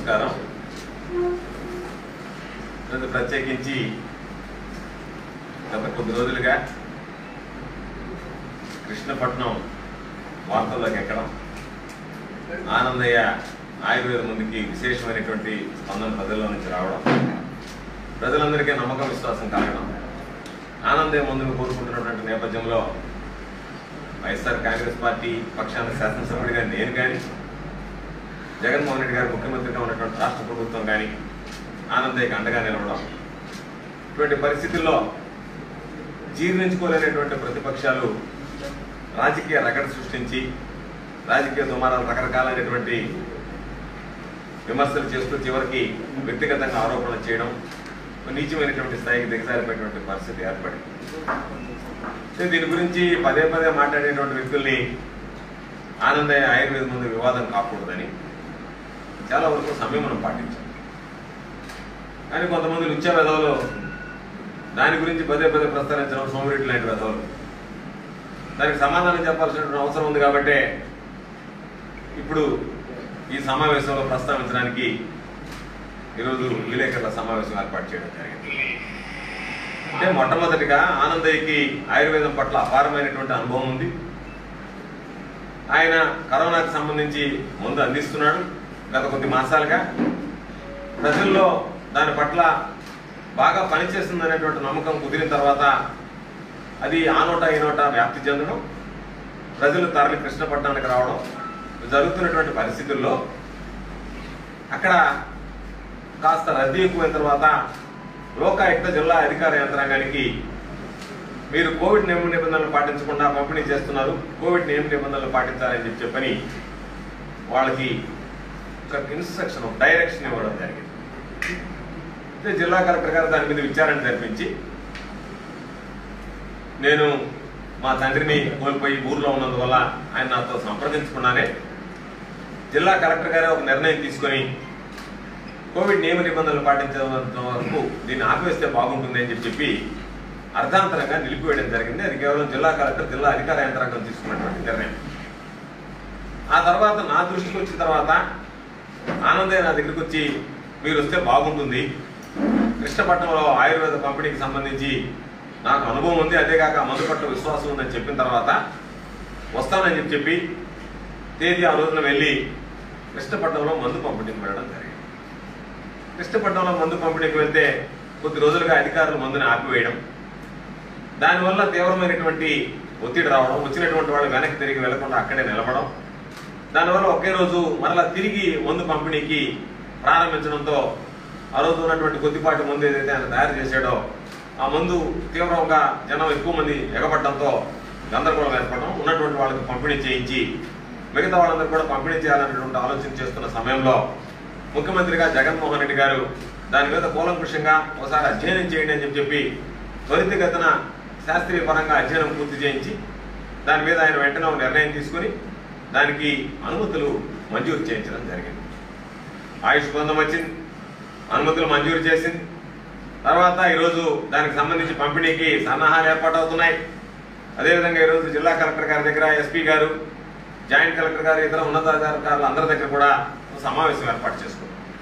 నమస్కారం ఈరోజు ప్రత్యేకించి గత కొద్ది రోజులుగా కృష్ణపట్నం వార్తల్లోకి ఎక్కడం ఆనందయ్య ఆయుర్వేద ముందుకి విశేషమైనటువంటి స్పందన ప్రజల్లో నుంచి రావడం ప్రజలందరికీ నమ్మకం విశ్వాసం కలగడం ఆనందయ్య ముందుకు కోరుకుంటున్నటువంటి నేపథ్యంలో వైఎస్ఆర్ కాంగ్రెస్ పార్టీ పక్షాన శాసనసభ్యుడిగా నేను కానీ జగన్మోహన్ రెడ్డి గారు ముఖ్యమంత్రిగా ఉన్నటువంటి రాష్ట్ర ప్రభుత్వం కానీ ఆనందయ్యకి అండగా నిలవడం ఇటువంటి పరిస్థితుల్లో జీర్ణించుకోలేనటువంటి ప్రతిపక్షాలు రాజకీయ రగడ సృష్టించి రాజకీయ దుమారాలు రకరకాలైనటువంటి విమర్శలు చేస్తూ చివరికి వ్యక్తిగతంగా ఆరోపణలు చేయడం ఒక నీచమైనటువంటి స్థాయికి దిగజారిపోయినటువంటి పరిస్థితి ఏర్పడింది సో దీని గురించి పదే పదే మాట్లాడేటువంటి వ్యక్తుల్ని ఆనందయ్య ఆయుర్వేద ముందు వివాదం కాకూడదని చాలా వరకు సంయమనం పాటించాం కానీ కొంతమంది లుచ్చా వెధవలు దాని గురించి పదే పదే ప్రస్తావించడం సోమరెడ్డి లాంటి వెధవలు దానికి సమాధానం చెప్పాల్సినటువంటి అవసరం ఉంది కాబట్టి ఇప్పుడు ఈ సమావేశంలో ప్రస్తావించడానికి ఈరోజు విలేకరుల సమావేశం ఏర్పాటు చేయడం జరిగింది అంటే మొట్టమొదటిగా ఆనందయ్యకి ఆయుర్వేదం పట్ల అపారమైనటువంటి అనుభవం ఉంది ఆయన కరోనాకు సంబంధించి ముందు అందిస్తున్నాడు గత కొద్ది మాసాలుగా ప్రజల్లో దాని పట్ల బాగా పనిచేస్తుంది అనేటువంటి నమ్మకం కుదిరిన తర్వాత అది ఆ నోట ఈ నోట వ్యాప్తి చెందడం ప్రజలు తరలి కృష్ణపట్నానికి రావడం జరుగుతున్నటువంటి పరిస్థితుల్లో అక్కడ కాస్త రద్దీ ఎక్కువైన తర్వాత లోకాయుక్త జిల్లా అధికార యంత్రాంగానికి మీరు కోవిడ్ నియమ నిబంధనలు పాటించకుండా పంపిణీ చేస్తున్నారు కోవిడ్ నియమ నిబంధనలు పాటించాలని చెప్పి చెప్పని వాళ్ళకి ఒక ఇన్స్ట్రక్షన్ ఒక డైరెక్షన్ ఇవ్వడం జరిగింది అయితే జిల్లా కలెక్టర్ గారు దాని మీద విచారణ జరిపించి నేను మా తండ్రిని కోల్పోయి ఊర్లో ఉన్నందువల్ల ఆయన నాతో సంప్రదించకుండానే జిల్లా కలెక్టర్ గారే ఒక నిర్ణయం తీసుకొని కోవిడ్ నియమ నిబంధనలు పాటించేంత వరకు దీన్ని ఆపివేస్తే బాగుంటుంది అని చెప్పి చెప్పి అర్ధాంతరంగా నిలిపివేయడం జరిగింది అది కేవలం జిల్లా కలెక్టర్ జిల్లా అధికార యంత్రాంగం తీసుకున్నటువంటి నిర్ణయం ఆ తర్వాత నా దృష్టికి వచ్చిన తర్వాత ఆనందయ్య నా దగ్గరికి వచ్చి మీరు వస్తే బాగుంటుంది కృష్ణపట్నంలో ఆయుర్వేద పంపిణీకి సంబంధించి నాకు అనుభవం ఉంది అదే కాక మందు పట్ల విశ్వాసం ఉందని చెప్పిన తర్వాత వస్తానని చెప్పి చెప్పి తేదీ ఆ రోజున వెళ్ళి కృష్ణపట్నంలో మందు పంపిణీకి వెళ్ళడం జరిగింది కృష్ణపట్నంలో మందు పంపిణీకి వెళ్తే కొద్ది రోజులుగా అధికారులు మందుని ఆపివేయడం దానివల్ల తీవ్రమైనటువంటి ఒత్తిడి రావడం వచ్చినటువంటి వాళ్ళు వెనక్కి తిరిగి వెళ్లకుండా అక్కడే నిలబడం దానివల్ల ఒకే రోజు మరలా తిరిగి మందు పంపిణీకి ప్రారంభించడంతో ఆ రోజు ఉన్నటువంటి కొద్దిపాటి మందు ఏదైతే ఆయన తయారు చేశాడో ఆ మందు తీవ్రంగా జనం ఎక్కువ మంది ఎగబడడంతో గందరగోళం ఏర్పడడం ఉన్నటువంటి వాళ్ళకి పంపిణీ చేయించి మిగతా వాళ్ళందరూ కూడా పంపిణీ చేయాలనేటువంటి ఆలోచన చేస్తున్న సమయంలో ముఖ్యమంత్రిగా జగన్మోహన్ రెడ్డి గారు దాని మీద కూలంకుషంగా ఒకసారి అధ్యయనం చేయండి అని చెప్పి చెప్పి త్వరితగతిన శాస్త్రీయ పరంగా అధ్యయనం పూర్తి చేయించి దాని మీద ఆయన వెంటనే ఒక నిర్ణయం తీసుకుని దానికి అనుమతులు మంజూరు చేయించడం జరిగింది ఆయుష్ బృందం వచ్చింది అనుమతులు మంజూరు చేసింది తర్వాత ఈరోజు దానికి సంబంధించి పంపిణీకి సన్నాహాలు ఏర్పాటవుతున్నాయి అదేవిధంగా ఈరోజు జిల్లా కలెక్టర్ గారి దగ్గర ఎస్పీ గారు జాయింట్ కలెక్టర్ గారు ఇతర ఉన్నతాధికారులు అందరి దగ్గర కూడా ఒక సమావేశం ఏర్పాటు చేసుకున్నాం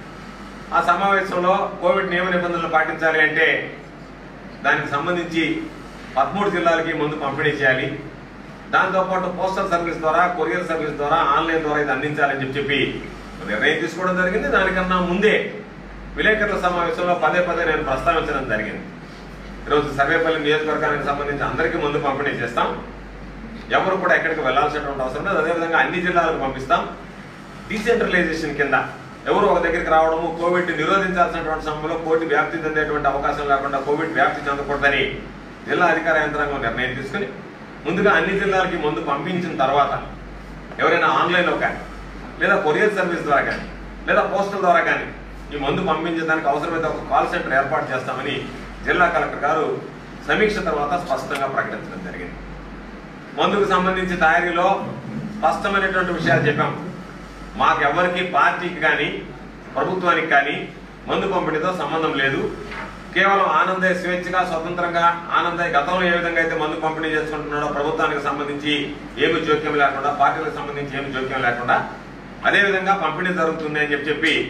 ఆ సమావేశంలో కోవిడ్ నియమ నిబంధనలు పాటించాలి అంటే దానికి సంబంధించి పదమూడు జిల్లాలకి ముందు పంపిణీ చేయాలి దాంతోపాటు పోస్టల్ సర్వీస్ ద్వారా కొరియర్ సర్వీస్ ద్వారా ఆన్లైన్ ద్వారా ఇది అందించాలని చెప్పి చెప్పి ఒక నిర్ణయం తీసుకోవడం జరిగింది దానికన్నా ముందే విలేకరుల సమావేశంలో పదే పదే నేను ప్రస్తావించడం జరిగింది ఈరోజు సర్వేపల్లి నియోజకవర్గానికి సంబంధించి అందరికీ ముందు పంపిణీ చేస్తాం ఎవరు కూడా ఎక్కడికి వెళ్లాల్సినటువంటి అవసరం లేదు అదేవిధంగా అన్ని జిల్లాలకు పంపిస్తాం డీసెంట్రలైజేషన్ కింద ఎవరు ఒక దగ్గరికి రావడము కోవిడ్ నిరోధించాల్సినటువంటి సమయంలో కోవిడ్ వ్యాప్తి చెందేటువంటి అవకాశం లేకుండా కోవిడ్ వ్యాప్తి చెందకూడదని జిల్లా అధికార యంత్రాంగం నిర్ణయం తీసుకుని ముందుగా అన్ని జిల్లాలకి ముందు పంపించిన తర్వాత ఎవరైనా ఆన్లైన్లో కానీ లేదా కొరియర్ సర్వీస్ ద్వారా కానీ లేదా పోస్టల్ ద్వారా కానీ ఈ మందు పంపించడానికి అవసరమైతే ఒక కాల్ సెంటర్ ఏర్పాటు చేస్తామని జిల్లా కలెక్టర్ గారు సమీక్ష తర్వాత స్పష్టంగా ప్రకటించడం జరిగింది మందుకు సంబంధించి తయారీలో స్పష్టమైనటువంటి విషయాలు చెప్పాం మాకెవ్వరికి పార్టీకి కానీ ప్రభుత్వానికి కానీ మందు పంపిణీతో సంబంధం లేదు కేవలం ఆనందయ్య స్వేచ్ఛగా స్వతంత్రంగా ఆనందయ్య గతంలో ఏ విధంగా అయితే మందు పంపిణీ చేసుకుంటున్నాడో ప్రభుత్వానికి సంబంధించి ఏమి జోక్యం లేకుండా పార్టీలకు సంబంధించి ఏమి జోక్యం లేకుండా అదే విధంగా పంపిణీ జరుగుతుంది అని చెప్పి చెప్పి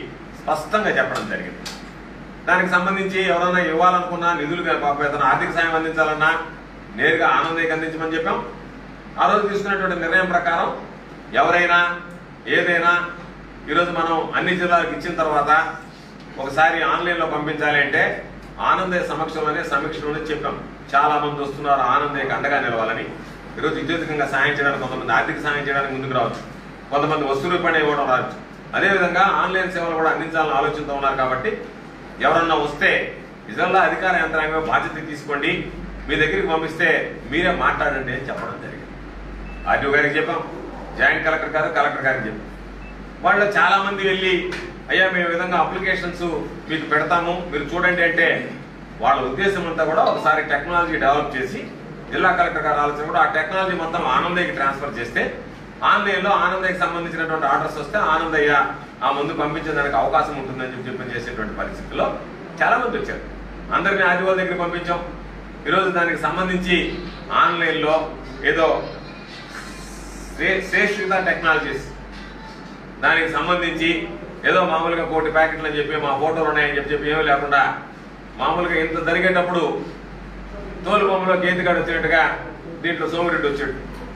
స్పష్టంగా చెప్పడం జరిగింది దానికి సంబంధించి ఎవరైనా ఇవ్వాలనుకున్నా నిధులు పాపం ఏదైనా ఆర్థిక సాయం అందించాలన్నా నేరుగా ఆనందయ్యకి అందించమని చెప్పాం ఆ రోజు తీసుకున్నటువంటి నిర్ణయం ప్రకారం ఎవరైనా ఏదైనా ఈరోజు మనం అన్ని జిల్లాలకు ఇచ్చిన తర్వాత ఒకసారి ఆన్లైన్లో పంపించాలి అంటే ఆనందయ్య సమక్షంలోనే సమీక్షలోనే చెప్పాం చాలా మంది వస్తున్నారు ఆనందయ్యకి అండగా నిలవాలని ఈరోజు విద్యుత్కంగా సాయం చేయడానికి కొంతమంది ఆర్థిక సాయం చేయడానికి ముందుకు రావచ్చు కొంతమంది వస్తు రూపాయలు ఇవ్వడం రావచ్చు అదేవిధంగా ఆన్లైన్ సేవలు కూడా అందించాలని ఆలోచనతో ఉన్నారు కాబట్టి ఎవరన్నా వస్తే నిజంగా అధికార యంత్రాంగం బాధ్యత తీసుకోండి మీ దగ్గరికి పంపిస్తే మీరే మాట్లాడండి అని చెప్పడం జరిగింది ఆర్టీఓ గారికి చెప్పాం జాయింట్ కలెక్టర్ గారు కలెక్టర్ గారికి చెప్పాం వాళ్ళు చాలా మంది వెళ్ళి అయ్యా మేము ఈ విధంగా అప్లికేషన్స్ మీకు పెడతాము మీరు చూడండి అంటే వాళ్ళ ఉద్దేశం అంతా కూడా ఒకసారి టెక్నాలజీ డెవలప్ చేసి జిల్లా కలెక్టర్ గారు ఆలోచన కూడా ఆ టెక్నాలజీ మొత్తం ఆనందయ్యకి ట్రాన్స్ఫర్ చేస్తే ఆన్లైన్లో ఆనందయ్యకి సంబంధించినటువంటి ఆర్డర్స్ వస్తే ఆనందయ్య ఆ ముందు పంపించేదానికి అవకాశం ఉంటుందని చెప్పి చెప్పి చేసేటువంటి పరిస్థితుల్లో చాలా మంది వచ్చారు అందరినీ ఆదివాల దగ్గర పంపించాం ఈరోజు దానికి సంబంధించి ఆన్లైన్లో ఏదో శ్రే- శ్రేష్ఠిత టెక్నాలజీస్ దానికి సంబంధించి ఏదో మామూలుగా కోటి ప్యాకెట్లు అని చెప్పి మా ఫోటోలు ఉన్నాయని చెప్పి చెప్పి ఏమీ లేకుండా మామూలుగా ఇంత జరిగేటప్పుడు తోలు బొమ్మలో కేతిగాడు వచ్చినట్టుగా దీంట్లో సోమిరెడ్డి వచ్చాడు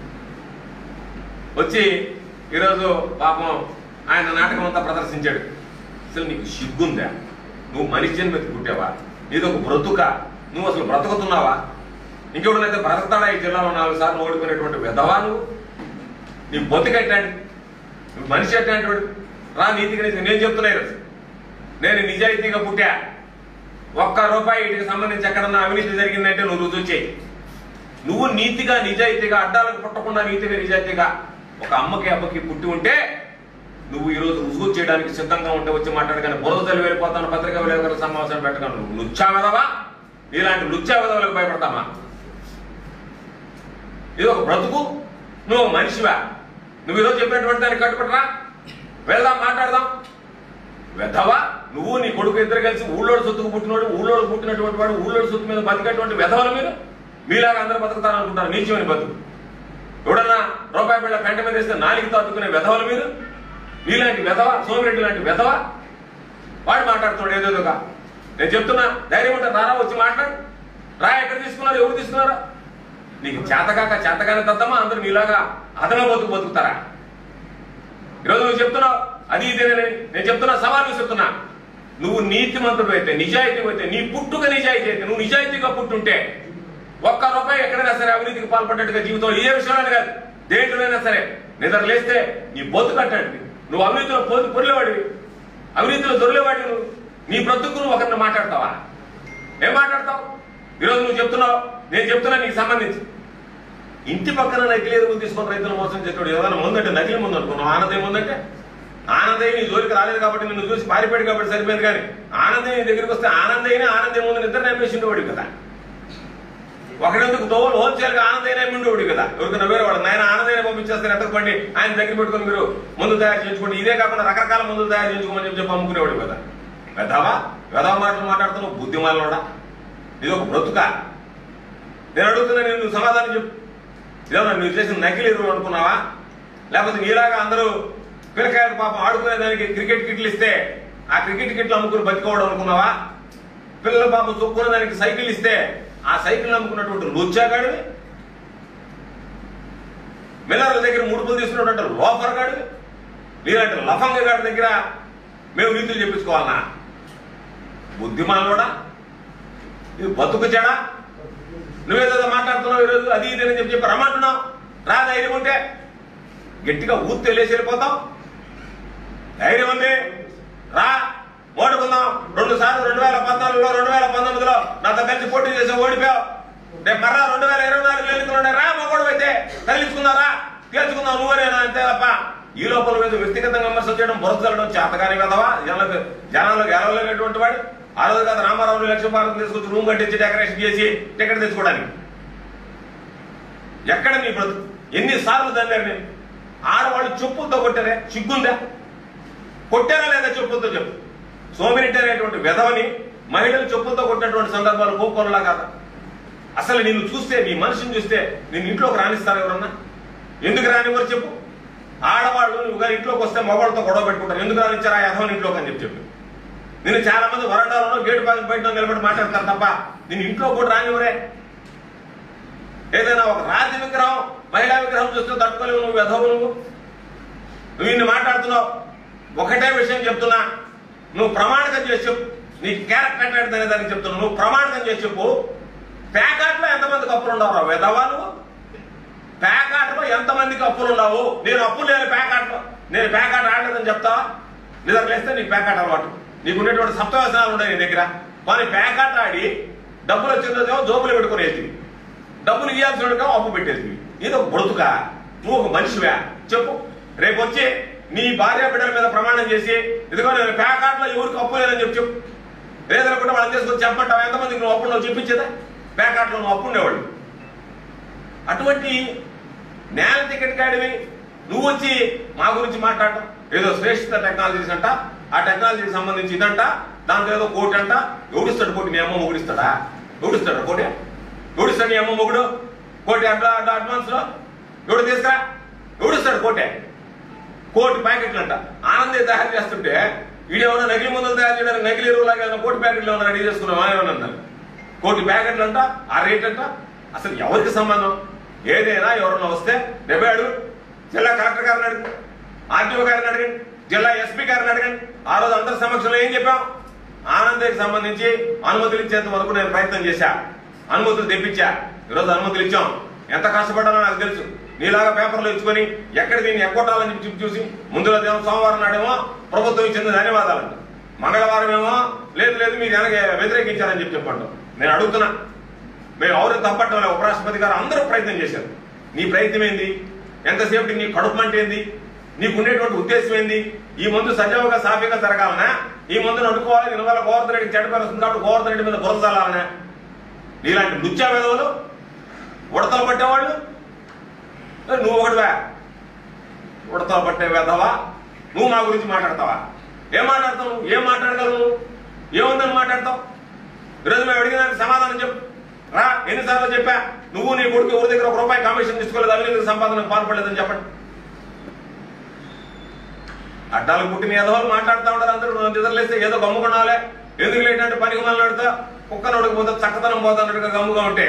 వచ్చి ఈరోజు పాపం ఆయన నాటకం అంతా ప్రదర్శించాడు అసలు నీకు సిగ్గుందా నువ్వు మనిషి జన్మెత్తి పుట్టావా నీదొక బ్రతుక నువ్వు అసలు బ్రతుకుతున్నావా ఇంకెవడనైతే బ్రతకతాడా ఈ జిల్లాలో నాలుగు సార్లు ఓడిపోయినటువంటి విధవా నువ్వు నీ బతుకు ఎట్లాంటి నువ్వు మనిషి ఎట్లాంటి వాడు? రా నీతిగా నీతి- నేను చెప్తున్నా ఈరోజు నేను నిజాయితీగా పుట్టా ఒక్క రూపాయి వీటికి సంబంధించి ఎక్కడన్నా అవినీతి జరిగిందంటే నువ్వు రుజువు చేయి నువ్వు నీతిగా నిజాయితీగా అడ్డాలకు పుట్టకుండా నీతిగా నిజాయితీగా ఒక అమ్మకి అబ్బకి పుట్టి ఉంటే నువ్వు ఈరోజు రుజువు చేయడానికి సిద్ధంగా ఉంటే వచ్చి మాట్లాడగానే బురద తల్లి వెళ్ళిపోతాను పత్రికా విలేకరుల సమావేశం పెట్టగాను నువ్వు లుచ్చా వెదవా ఇలాంటి లుచ్చా వెదవలకు భయపడతామా ఇది ఒక బ్రతుకు నువ్వు ఒక మనిషివా నువ్వు ఈరోజు చెప్పినటువంటి దానికి కట్టుబడరా వెళ్దాం మాట్లాడదాం వెధవా నువ్వు నీ కొడుకు ఇద్దరు కలిసి ఊళ్ళోడు సొత్తుకు పుట్టినోడు ఊళ్ళోడు పుట్టినటువంటి వాడు ఊళ్ళోడు సొత్తు మీద బతికేటువంటి వెధవల మీరు మీలాగా అందరూ బతుకుతారనుకుంటారు నీచమని బతుకు ఎవడన్నా రూపాయి బిళ్ళ పెంట మీద వేస్తే నాలుగుతో అద్దుకునే వెధవలు మీరు నీలాంటి వెధవ సోమిరెడ్డి లాంటి వెధవ వాడు మాట్లాడుతున్నాడు ఏదేదోగా నేను చెప్తున్నా ధైర్యం ఉంటే రారా వచ్చి మాట్లాడు రా ఎక్కడ తీసుకున్నారు ఎవరు తీసుకున్నారా నీకు చేతకాక చేతగానే తద్దమా అందరూ నీలాగా అదన బతుకు బతుకుతారా ఈరోజు నువ్వు చెప్తున్నావు అది ఇదేనని నేను చెప్తున్నా సవాలు చెప్తున్నా నువ్వు నీతిమంతుడు అయితే నిజాయితీ అయితే నీ పుట్టుక నిజాయితీ అయితే నువ్వు నిజాయితీగా పుట్టుంటే ఒక్క రూపాయి ఎక్కడైనా సరే అవినీతికి పాల్పడ్డట్టుగా జీవితం ఏ విషయంలో కాదు దేంట్లోనైనా సరే నిద్ర లేస్తే నీ బొత్తు కట్టండి నువ్వు అవినీతిలో పొద్దు పొరిలేవాడివి అవినీతిలో దొరిలేవాడివి నువ్వు నీ బ్రతుకు నువ్వు ఒకరిని మాట్లాడతావా ఏం మాట్లాడతావు ఈరోజు నువ్వు చెప్తున్నావు నేను చెప్తున్నా నీకు సంబంధించి ఇంటి పక్కన నకిలీ ఎరువులు తీసుకొని రైతులు మోసం చేస్తాడు ఏదైనా ముందంటే నకిలీ ముందు అనుకున్నావు ఆనందం ముందంటే ఆనందయ్య నీ జోలికి రాలేదు కాబట్టి నిన్ను చూసి పారిపోయాడు కాబట్టి సరిపోయింది కానీ ఆనందయ్య నీ దగ్గరికి వస్తే ఆనందయ్యనే ఆనందం ముందు నిద్ర నమ్మేసి ఉండేవాడు కదా ఒకడెందుకు దోవలు హోల్సేల్ గా ఆనందయ్యనే ఉండేవాడు కదా ఎవరికైనా వేరే వాడు నాయన ఆనందయ్య పంపించేస్తారు ఎత్తకపోండి ఆయన దగ్గర పెట్టుకొని మీరు ముందు తయారు చేయించుకోండి ఇదే కాకుండా రకరకాల మందులు తయారు చేయించుకోమని చెప్పి చెప్పి అమ్ముకునేవాడు కదా వెధవా వెధవ మాటలు మాట్లాడుతున్నావు బుద్ధిమాలనోడా ఇది ఒక బ్రతుక నేను అడుగుతున్నా నేను నువ్వు సమాధానం చెప్పు ఇదేమన్నా నువ్వు చేసిన నకిలీ ఎరువులు అనుకున్నావా లేకపోతే నీలాగా అందరూ పిల్లకాయలు పాపం ఆడుకునే దానికి క్రికెట్ కిట్లు ఇస్తే ఆ క్రికెట్ కిట్లు అమ్ముకుని బతికోవడం అనుకున్నావా పిల్లల పాపం చొప్పుకునే దానికి సైకిల్ ఇస్తే ఆ సైకిల్ అమ్ముకున్నటువంటి లుచ్చాగాడివి మిల్లర్ల దగ్గర ముడుపులు తీసుకున్నటువంటి లోఫర్ గాడివి నీలాంటి లఫంగ గాడి దగ్గర మేము నీతులు చెప్పించుకోవాలనా బుద్ధిమానుడా ఇది బతుకు చెడా నువ్వేదో మాట్లాడుతున్నావు ఈరోజు అది ఇది అని చెప్పి చెప్పి రమ్మంటున్నావు రా ధైర్యం ఉంటే గట్టిగా ఊత్తి వెళ్ళేసి వెళ్ళిపోతాం ధైర్యం ఉంది రా ఓడుకుందాం రెండు సార్లు రెండు వేల పద్నాలుగులో రెండు వేల పంతొమ్మిదిలో నాతో కలిసి పోటీ చేసి ఓడిపోయావు రేపు మర్రా రెండు వేల ఇరవై నాలుగు ఎన్నికలు రా మొగోడు అయితే తగిలించుకుందారా తేల్చుకుందాం నువ్వేనా అంతే తప్ప ఈ లోపల మీద వ్యక్తిగతంగా విమర్శలు చేయడం బురద చల్లడం చేతగాని కదవా జనాలకు జనాలకు గెలవలేనటువంటి వాడు ఆ రోజు కదా రామారావు లక్ష భారతం తీసుకొచ్చి రూమ్ కట్టించి డెకరేషన్ చేసి టికెట్ తెచ్చుకోవడానికి ఎక్కడ నీ బ్రతుకు ఎన్నిసార్లు దండారు నేను ఆడవాళ్ళు చెప్పులతో కొట్టారే సిగ్గుందా కొట్టారా లేదా చెప్పులతో చెప్పు సోమిరెడ్డి అనేటువంటి వెధవని మహిళలు చెప్పులతో కొట్టినటువంటి సందర్భాలు కోకొనలా కాదా అసలు నిన్ను చూస్తే నీ మనిషిని చూస్తే నేను ఇంట్లోకి రాణిస్తారు ఎవరన్నా ఎందుకు రానివ్వరు చెప్పు ఆడవాళ్ళు నువ్వు గారి ఇంట్లోకి వస్తే మగవాళ్ళతో గొడవ పెట్టుకుంటారు ఎందుకు రానిచ్చారా యథవని ఇంట్లోకి అని చెప్పి చెప్పి నేను చాలా మంది వరండాలలో గేటు పక్కన బయట నిలబడి మాట్లాడతారు తప్ప నేను ఇంట్లో కూడా రానివరే ఏదైనా ఒక రాజ విగ్రహం మహిళా విగ్రహం చూస్తే తట్టుకోలేవు నువ్వు వెధవు నువ్వు నువ్వు ఇన్ని మాట్లాడుతున్నావు ఒకటే విషయం చెప్తున్నా నువ్వు ప్రమాణికం చేసి చెప్పు నీ క్యారెక్టర్ అనే దానికి చెప్తున్నావు నువ్వు ప్రమాణికం చేసి చెప్పు ప్యాకాట్లో ఎంతమందికి అప్పులు ఉండవు వెధవా నువ్వు ప్యాకాట్లో ఎంతమందికి అప్పులు ఉండవు నేను అప్పులు లేని ప్యాకాట్లో నేను ప్యాకాట్ ఆడలేదని చెప్తావా నిజం లేస్తే నీకు ప్యాకాట్ అలవాటు నీకు ఉండేటువంటి సప్తవ్యసనాలు ఉన్నాయి నీ దగ్గర కానీ ప్యాకాట్ ఆడి డబ్బులు వచ్చిందేమో జోబులు పెట్టుకునేది డబ్బులు ఇవ్వాల్సిన వాడికేమో అప్పు పెట్టేది ఇది ఒక బ్రతుక నువ్వు ఒక మనిషివా చెప్పు రేపు వచ్చి నీ భార్య బిడ్డల మీద ప్రమాణం చేసి ఇదిగో నేను ప్యాకాట్లో ఎవరికి అప్పు లేదని చెప్పి చెప్పు లేదనుకుంటే వాళ్ళని తీసుకొని చెప్పంటావు ఎంతమందికి నువ్వు అప్పుడు నువ్వు చెప్పించేదా ప్యాకాట్లో నువ్వు అప్పు ఉండేవాళ్ళు అటువంటి నేల టికెట్ కాడివి నువ్వు వచ్చి మా గురించి మాట్లాడటం ఏదో శ్రేష్ఠ టెక్నాలజీస్ అంట ఆ టెక్నాలజీకి సంబంధించి ఇదంట దాంట్లో ఏదో కోటి అంట ఎవడిస్తాడు కోటి మీ అమ్మ మొగుడిస్తాడా ఎవడిస్తాడు కోటి ఎవడిస్తాడు నీ అమ్మ మొగుడు కోటి అట్లా అట్లా అడ్వాన్స్ లో ఎవడు తీసుకురా ఎవడిస్తాడు కోటే కోటి ప్యాకెట్లు అంట ఆనందే తయారు చేస్తుంటే వీడేమన్నా నకిలీ మందులు తయారు చేయడానికి నకిలీ ఎరువులాగా ఏమైనా కోటి ప్యాకెట్లు ఏమైనా రెడీ చేసుకున్నాం ఏమన్నా అన్నారు కోటి ప్యాకెట్లు అంట ఆ రేట్ అంట అసలు ఎవరికి సంబంధం ఏదైనా ఎవరన్నా వస్తే డెబ్బేడు జిల్లా కలెక్టర్ గారిని అడగండి ఆర్టీఓ గారిని అడగండి జిల్లా ఎస్పీ గారిని అడగండి ఆ రోజు అందరి సమక్షంలో ఏం చెప్పాం ఆనందకి సంబంధించి అనుమతులు ఇచ్చేంత వరకు నేను ప్రయత్నం చేశా అనుమతులు తెప్పించా ఈరోజు అనుమతులు ఇచ్చాం ఎంత కష్టపడ్డానో నాకు తెలుసు నీలాగా పేపర్లు ఇచ్చుకొని ఎక్కడ దీన్ని ఎక్కొట్టాలని చెప్పి చూసి ముందులో దేమో సోమవారం నాడేమో ప్రభుత్వం ఇచ్చింది ధన్యవాదాలంట మంగళవారం ఏమో లేదు లేదు మీరు వెనక వ్యతిరేకించారని చెప్పి చెప్పండి నేను అడుగుతున్నా మేము ఎవరు తప్పట్టం లేదు ఉపరాష్ట్రపతి గారు అందరూ ప్రయత్నం చేశారు నీ ప్రయత్నం ఏంది ఎంతసేపటికి నీ కడుపు మంట ఏంది నీకు ఉండేటువంటి ఉద్దేశం ఏంది ఈ మందు సజావుగా సాఫీగా జరగాలనా ఈ మందును అడుకోవాలి దీనివల్ల గోవర్ధన్ రెడ్డికి చెడ్డ పేరు వస్తుంది కాబట్టి గోవర్ధన్ రెడ్డి మీద బురద చల్లాలనా నీలాంటి నృత్య విధవులు ఉడతలు పట్టేవాళ్ళు ఏ, నువ్వు ఒకటివా ఉడతలు పట్టే వెధవా నువ్వు మా గురించి మాట్లాడతావా ఏం మాట్లాడతావు నువ్వు? ఏం మాట్లాడగలవు నువ్వు ఏముందని మాట్లాడతావు ఈరోజు మేము అడిగిన దానికి సమాధానం చెప్పు రా ఎన్నిసార్లు చెప్పా నువ్వు నీ కొడుకు ఎవరి దగ్గర ఒక రూపాయి కమిషన్ తీసుకోలేదు అవినీతి సంపాదనకు పాల్పడలేదని చెప్పండి అడ్డాలు పుట్టిన ఏదో వాళ్ళు మాట్లాడుతూ ఉంటారు అందరూ నిద్రలేస్తే ఏదో గమ్ముకున్నాలే ఎందుకు లేటంటే పనికి మళ్ళీ నడుతా కుక్కను ఉడకపోతే చక్కదనం పోతున్నట్టుగా గమ్ముగా ఉంటే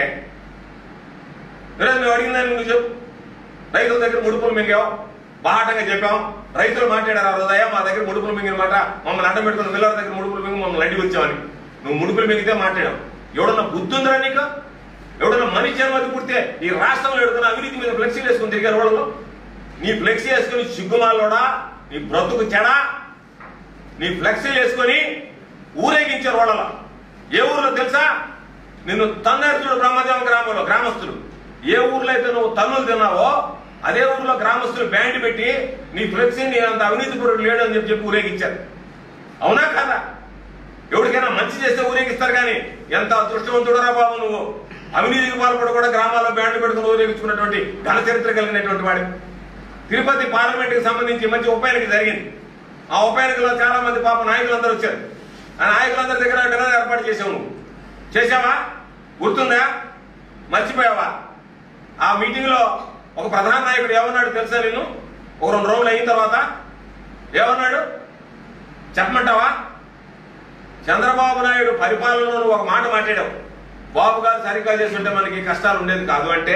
ఈరోజు మేము అడిగిన దాన్ని నువ్వు చెప్పు రైతుల దగ్గర ముడుపులు మింగాం బాహాటంగా చెప్పాం రైతులు మాట్లాడారు ఆ రోజు అయ్యా మా దగ్గర ముడుపులు మింగిన మాట మమ్మల్ని అడ్డం పెట్టుకుని మిల్లర్ దగ్గర ముడుపులు మింగి మమ్మల్ని అడ్డి వచ్చామని నువ్వు ముడుపులు మింగితే మాట్లాడావు ఎవడన్నా బుద్ధి ఉందిరా నీకు ఎవడన్నా మనిషి జన్మది పుడితే ఈ రాష్ట్రంలో ఎడుతున్న అవినీతి మీద ఫ్లెక్సీలు వేసుకుని తిరిగారు వాళ్ళు నీ ఫ్లెక్సీ వేసుకుని సిగ్గుమాలోడా నీ బ్రతుకు చెడా నీ ఫ్లెక్సీలు వేసుకొని ఊరేగించారు వాళ్ళ ఏ ఊర్లో తెలుసా నిన్ను తన్నారు చూడు బ్రహ్మదేవం గ్రామంలో గ్రామస్తులు ఏ ఊర్లో అయితే నువ్వు తన్నులు తిన్నావో అదే ఊర్లో గ్రామస్తులు బ్యాండ్ పెట్టి నీ ఫ్లెక్సీ నీ అంత అవినీతి పురుడు లేడు అని చెప్పి చెప్పి ఊరేగించారు అవునా కాదా ఎవరికైనా మంచి చేస్తే ఊరేగిస్తారు కానీ ఎంత అదృష్టవంతుడరా బాబు నువ్వు అవినీతికి పాల్పడి కూడా గ్రామాల్లో బ్యాండ్లు పెట్టుకుని ఊరేగించుకున్నటువంటి ఘన చరిత్ర కలిగినటువంటి వాడు తిరుపతి పార్లమెంట్ కి సంబంధించి మంచి ఉప ఎన్నిక జరిగింది ఆ ఉప ఎన్నికలో చాలా మంది పాప నాయకులందరూ వచ్చారు ఆ నాయకులందరి దగ్గర డిన్నర్ ఏర్పాటు చేసావు నువ్వు చేసావా గుర్తుందా మర్చిపోయావా ఆ మీటింగ్ లో ఒక ప్రధాన నాయకుడు ఏమన్నాడు తెలుసా నేను ఒక రెండు రోజులు అయిన తర్వాత ఏమన్నాడు చెప్పమంటావా చంద్రబాబు నాయుడు పరిపాలనలో నువ్వు ఒక మాట మాట్లాడావు బాబు గారు సరిగ్గా చేస్తుంటే మనకి కష్టాలు ఉండేది కాదు అంటే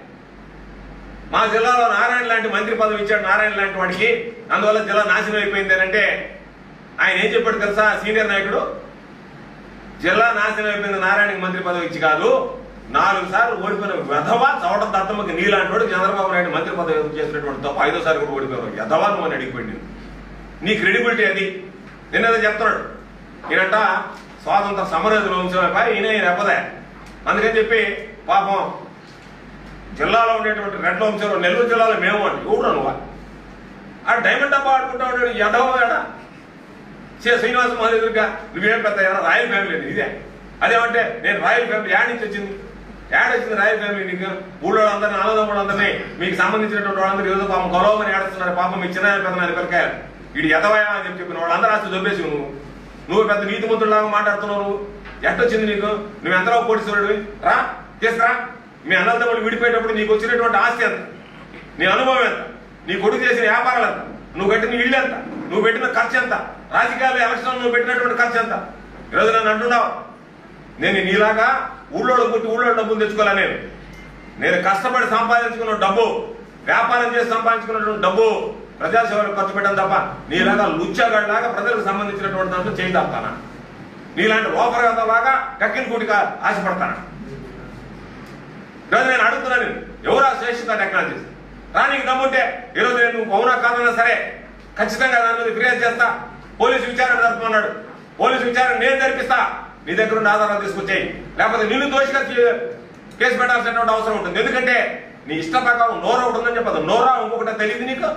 మా జిల్లాలో నారాయణ లాంటి మంత్రి పదవి ఇచ్చాడు నారాయణ లాంటి వాడికి అందువల్ల జిల్లా నాశనం అయిపోయింది అని అంటే ఆయన ఏం చెప్పాడు తెలుసా సీనియర్ నాయకుడు జిల్లా నాశనం అయిపోయింది నారాయణకి మంత్రి పదవి ఇచ్చి కాదు నాలుగు సార్లు ఓడిపోయిన వెధవా చవట దత్తమ్మకి నీలాంటి వాడు చంద్రబాబు నాయుడు మంత్రి పదవి చేసినటువంటి తప్ప ఐదోసారి కూడా ఓడిపోయారు వెధవా నువ్వు అని అడిగిపోయింది నేను. నీ క్రెడిబిలిటీ అది నిన్నదే చెప్తున్నాడు ఈయనంట స్వాతంత్ర సమరయోధుల వంశమైపై ఈయన ఈయన ఎప్పదే అందుకని చెప్పి పాపం జిల్లాలో ఉండేటువంటి రెడ్ల వంశంలో నెల్లూరు జిల్లాలో మేము అండి ఎవరు నువ్వు ఆ డైమండ్ డబ్బా ఆడుకుంటా ఉన్నాడు ఎదవ ఏడ చే శ్రీనివాస మహాదేవుడిగా నువ్వేం పెద్ద ఏడా రాయల్ ఫ్యామిలీ ఇదే అదేమంటే నేను రాయల్ ఫ్యామిలీ యాడ్ నుంచి వచ్చింది యాడ్ వచ్చింది రాయల్ ఫ్యామిలీ నీకు ఊళ్ళో అందరినీ ఆనందం అందరినీ మీకు సంబంధించినటువంటి వాళ్ళందరూ ఏదో పాపం కొలవమని ఏడుస్తున్నారు పాపం మీ చిన్న పెద్ద నాన్న పిల్లకాయలు వీడు ఎదవయా అని చెప్పి చెప్పిన వాళ్ళందరూ రాసి దొబ్బేసి నువ్వు నువ్వు పెద్ద నీతిమంతుడిలాగా మాట్లాడుతున్నావు నువ్వు ఎట్టొచ్చింది నీకు నువ్వు ఎంతలో కోటీశ్వరుడివి రా తీసుకురా మీ అన్నదమ్ములు విడిపోయేటప్పుడు నీకు వచ్చినటువంటి ఆస్తి ఎంత నీ అనుభవం ఎంత నీ కొడుకు చేసిన వ్యాపారాలు ఎంత నువ్వు కట్టిన ఇల్లు ఎంత నువ్వు పెట్టిన ఖర్చు ఎంత రాజకీయాలు ఎలక్షన్ నువ్వు పెట్టినటువంటి ఖర్చు ఎంత ఈరోజు నన్ను అంటున్నావు నేను నీలాగా ఊళ్ళో పుట్టి ఊళ్ళో డబ్బులు తెచ్చుకోలే నేను నేను కష్టపడి సంపాదించుకున్న డబ్బు వ్యాపారం చేసి సంపాదించుకున్నటువంటి డబ్బు ప్రజాసేవలకు ఖర్చు పెట్టడం తప్ప నీలాగా లుచ్చాగడ్లాగా ప్రజలకు సంబంధించినటువంటి దాంట్లో చేయి తప్పుతానా నీలాంటి లోపల లాగా కక్కిన కూటిగా ఆశపడతానా ఈరోజు నేను అడుగుతున్నాను నేను, ఎవరు ఆ శ్రేష్ఠత టెక్నాలజీస్ రానికి దమ్ముంటే ఈరోజు నేను నువ్వు అవునా కాదన్నా సరే ఖచ్చితంగా దాని మీద ఫిర్యాదు చేస్తా పోలీసు విచారణ జరుపుకున్నాడు పోలీసు విచారణ నేను జరిపిస్తా నీ దగ్గర ఉన్న ఆధారాలు తీసుకొచ్చాయి లేకపోతే నిన్ను దోషిగా చే- కేసు పెట్టాల్సినటువంటి అవసరం ఉంటుంది ఎందుకంటే నీ ఇష్ట ప్రకారం నోరా ఒకటి ఉందని చెప్పదు నోరా ఇంకొకటి తెలియదు నీకు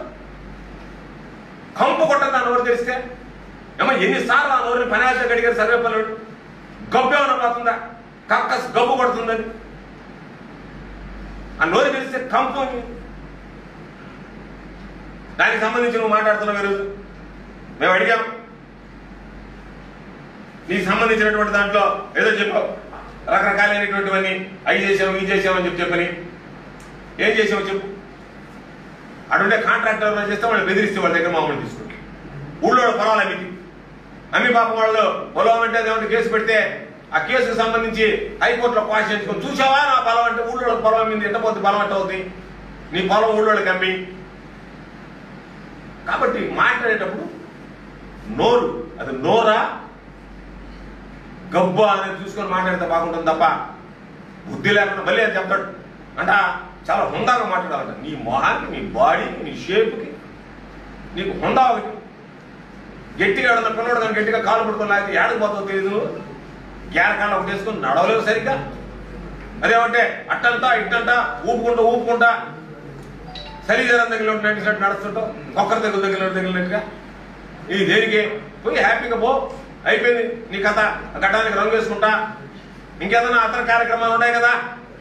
కంపు కొట్టదు ఆ నోరు తెలిస్తే ఏమో ఎన్నిసార్లు ఆ నోరుని పనాశ గడిగారు సర్వేపల్లుడు గబ్బు ఏమైనా పోతుందా కక్కస్ గబ్బు కొడుతుందని ఆ నోరు తెలిస్తే కంపు అని. దానికి సంబంధించి నువ్వు మాట్లాడుతున్నావు ఈరోజు మేము అడిగాం నీకు సంబంధించినటువంటి దాంట్లో ఏదో చెప్పావు రకరకాలైనటువంటివన్నీ అవి చేసాము ఇవి చేసామని చెప్పి చెప్పని ఏం చేసావు చెప్పు అటుండే కాంట్రాక్టర్ చేస్తే వాళ్ళు బెదిరిస్తే వాళ్ళ దగ్గర మామూలు తీసుకుంటారు ఊళ్ళో పొలాలు అమ్మికి అమ్మి పాపం వాళ్ళు పొలం అంటే అదేమంటే కేసు పెడితే ఆ కేసుకు సంబంధించి హైకోర్టులో క్వాష్ చేయించుకొని చూసావా నా పొలం అంటే ఊళ్ళో పొలం అమ్మింది ఎంత పోతే పొలం అంటే అవుతుంది నీ పొలం ఊళ్ళోకి అమ్మి కాబట్టి మాట్లాడేటప్పుడు నోరు అది నోరా గబ్బా అనేది చూసుకొని మాట్లాడితే బాగుంటుంది తప్ప బుద్ధి లేకుండా మళ్ళీ అని చెప్తాడు అంట చాలా హుందాగా మాట్లాడాలంట నీ మొహానికి నీ బాడీకి నీ షేప్కి నీకు హుందా ఒకటి గట్టిగా ఎవడన్నా పిల్లడు కానీ గట్టిగా కాలు పడుకొని లేకపోతే ఏడకు పోతావు తెలియదు నువ్వు గ్యారకాండ ఒకటి వేసుకొని నడవలేవు సరిగ్గా అదేమంటే అట్టంతా ఇట్టంతా ఊపుకుంటా ఊపుకుంటా శరీరం దగ్గర నడిచినట్టు నడుస్తుంటావు ఒక్కరి దగ్గర దగ్గర తగిలినట్టుగా ఇది దేనికి పోయి హ్యాపీగా పో అయిపోయింది నీ కథ ఆ గడ్డానికి రంగు వేసుకుంటా ఇంకేదైనా అతని కార్యక్రమాలు ఉన్నాయి కదా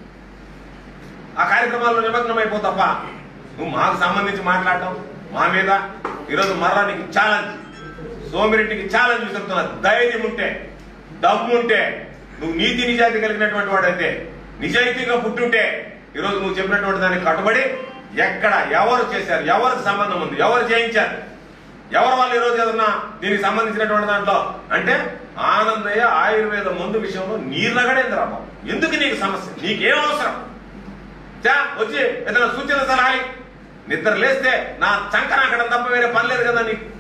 ఆ కార్యక్రమాల్లో నిమగ్నం అయిపో తప్ప నువ్వు మాకు సంబంధించి మాట్లాడటం మా మీద ఈరోజు మర్రా నీకు ఛాలెంజ్ సోమిరెడ్డికి ఛాలెంజ్ విసురుతున్నా ధైర్యం ఉంటే దమ్ము ఉంటే నువ్వు నీతి నిజాయితీ కలిగినటువంటి వాడైతే నిజాయితీగా పుట్టుంటే ఈరోజు నువ్వు చెప్పినటువంటి దానికి కట్టుబడి ఎక్కడ ఎవరు చేశారు ఎవరికి సంబంధం ఉంది ఎవరు చేయించారు ఎవరు వాళ్ళు ఈరోజు ఏదన్నా దీనికి సంబంధించినటువంటి దాంట్లో అంటే ఆనందయ్య ఆయుర్వేద మందు విషయంలో నీళ్ళగడేంద్ర బాబు ఎందుకు నీకు సమస్య నీకేం అవసరం చా వచ్చి ఏదైనా సూచన సలహాలి నిద్ర లేస్తే నా చంకన అక్కడ తప్ప వేరే పని లేదు కదా నీకు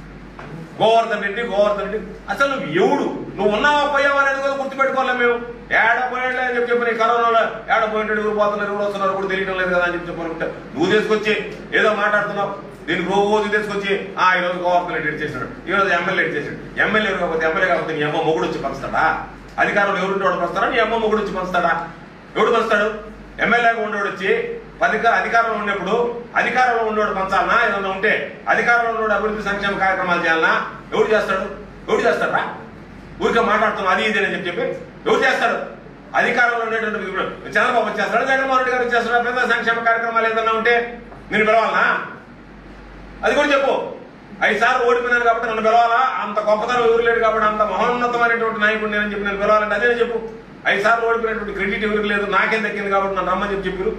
గోవర్ధన్ రెడ్డి గోవర్ధన్ రెడ్డి అసలు నువ్వు ఎవడు నువ్వు ఉన్నావా పోయావా అనేది కూడా గుర్తుపెట్టుకోవాలి మేము ఏడ పోయాడులే అని చెప్పి చెప్పి నీ కరోనాలో ఏడ పోయింటాడు ఎవరు పోతున్నారు ఎవరు వస్తున్నారు కూడా తెలియడం లేదు కదా అని చెప్పి చెప్పనుకుంటే నువ్వు తీసుకొచ్చి ఏదో మాట్లాడుతున్నావు దీనికి రోజు తీసుకొచ్చి ఆ ఈ రోజు గోవర్ధన్ రెడ్డి చేసినాడు ఈ రోజు ఎమ్మెల్యే చేసాడు ఎమ్మెల్యే కాకపోతే ఎమ్మెల్యే కాకపోతే నీ అమ్మ మొగుడు వచ్చి పంచుతాడా అధికారంలో ఎవరుంటే వాడు పంచుతాడా నీ అమ్మ మొగుడు వచ్చి పంచుతాడా ఎవడు పంచుతాడు ఎమ్మెల్యేగా ఉండేవాడు వచ్చి పదిక అధికారంలో ఉన్నప్పుడు అధికారంలో ఉండేవాడు పంచాలనా ఏదన్నా ఉంటే అధికారంలో ఉన్నవాడు అభివృద్ధి సంక్షేమ కార్యక్రమాలు చేయాలనా ఎవడు చేస్తాడు ఎవడు చేస్తాడా ఊరికే మాట్లాడుతున్నాం అది ఇది అని చెప్పి చెప్పి ఎవరు చేస్తాడు అధికారంలో ఉండేటువంటి ఇప్పుడు చంద్రబాబు వచ్చేస్తాడు జగన్మోహన్ రెడ్డి గారు వచ్చేస్తాడు పెద్ద సంక్షేమ కార్యక్రమాలు ఏదన్నా ఉంటే నేను పిలవాలనా అది కూడా చెప్పు ఐదు సార్లు ఓడిపోయినాను కాబట్టి నన్ను పిలవాలా అంత గొప్పతనం ఎవరు లేడు కాబట్టి అంత మహోన్నతమైనటువంటి నాయకుడు నేనని చెప్పి నేను పిలవాలంటే అదే చెప్పు ఐదు సార్లు ఓడిపోయినటువంటి క్రెడిట్ ఎవరికి లేదు నాకేం దక్కింది కాబట్టి నన్ను రమ్మని చెప్పి చెప్పారు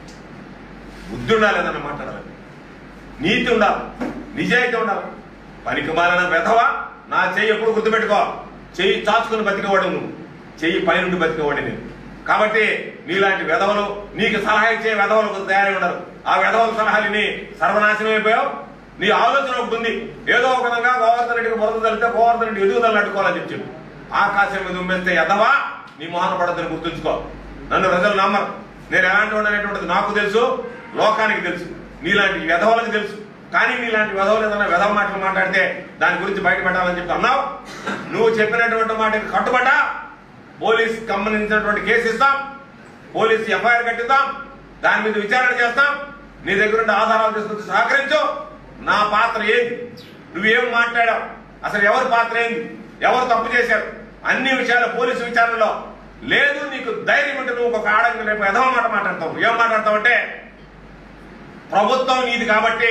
బుద్ధి ఉండాలి ఏదన్నా మాట్లాడాలి నీతి ఉండాలి నిజాయితీ ఉండాలి పనికి మాలిన వెధవా నా చెయ్యి ఎప్పుడు గుర్తుపెట్టుకో చెయ్యి చాచుకుని బతికేవాడు నువ్వు చెయ్యి పైనుండి బతికేవాడు నేను కాబట్టి నీలాంటి వెధవలు నీకు సలహా ఇచ్చే వెధవలు తయారై ఉండరు ఆ వెధవల సలహాలని సర్వనాశనం అయిపోయావు నీ ఆలోచన ఒకటి ఉంది ఏదో ఒక విధంగా గోవర్ధన్ రెడ్డికి బురద తలితే గోవర్ధన్ రెడ్డి ఎదుగుదల అడ్డుకోవాలని చెప్పి చెప్పు. ఆకాశం మీద ఉమ్మేస్తే ఎదవా నీ మొహన పడద్దని గుర్తుంచుకో నన్ను ప్రజలు నమ్మరు నేను ఎలాంటి వాడు అనేటువంటిది నాకు తెలుసు లోకానికి తెలుసు నీలాంటి వెధవలకు తెలుసు కానీ నీలాంటి వెధవలు ఏదైనా వెధవ మాటలు మాట్లాడితే దాని గురించి బయట పెట్టాలని చెప్పి అన్నావు నువ్వు చెప్పినటువంటి మాటకి కట్టుబడ్డా పోలీస్ సంబంధించినటువంటి కేసు ఇస్తాం పోలీస్ ఎఫ్ఐఆర్ కట్టిద్దాం దాని మీద విచారణ చేస్తాం నీ దగ్గర ఉండే ఆధారాలు తీసుకొచ్చి సహకరించు నా పాత్ర ఏంది నువ్వేం మాట్లాడావు అసలు ఎవరి పాత్ర ఏంది ఎవరు తప్పు చేశారు అన్ని విషయాలు పోలీసు విచారణలో లేదు నీకు ధైర్యం ఉంటే నువ్వు ఒక ఆడంగి రేపు ఎదవ మాట మాట్లాడతావు ఏం మాట్లాడతావు అంటే ప్రభుత్వం నీది కాబట్టి